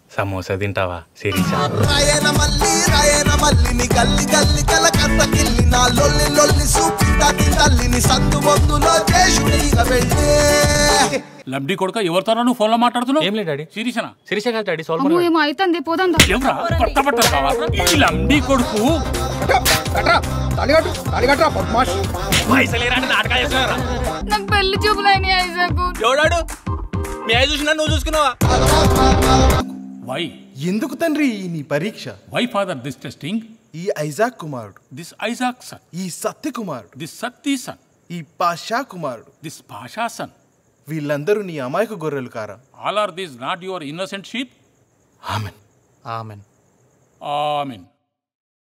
సమోసా తింటావా శిరీష రాయన మల్లి రాయన మల్లిని గల్లి గల్లి కల కత్త కిల్లి నా లొల్లి లొల్లి సూపితాకి తల్లిని సందు మొద్దులో చేసుడిగా వెళ్ళే లబ్డి కొడుక ఎవరితోనో నువ్వు ఫోన్లో మాట్లాడుతున్నావు ఏం లేదు డాడీ సిరీసనా శిరీష కాదు డాడీ అమ్మో సోల్మన్ ఏమో అవుతుంది పోదాం దా. ఎవరా పట్ట పట్ట కావాలా ఈ లంబడి కొడుకు నాకు పెళ్లి చూపులైన ఐజాకు ఎవడాడు మీ అయ్య చూసినా నువ్వు చూసుకున్నావా వై ఎందుకు తండ్రి ఈ నీ పరీక్ష వై ఫాదర్ దిస్ టెస్టింగ్ ఈ ఐజాక్ కుమారుడు దిస్ ఐజాక్ సన్ ఈ సత్య కుమారుడు దిస్ సత్తీ సన్ ఈ పాషా కుమారుడు దిస్ భాషా సన్ వీళ్ళందరూ నీ అమాయక గొర్రెలు కారా all are these not your innocent sheep amen amen amen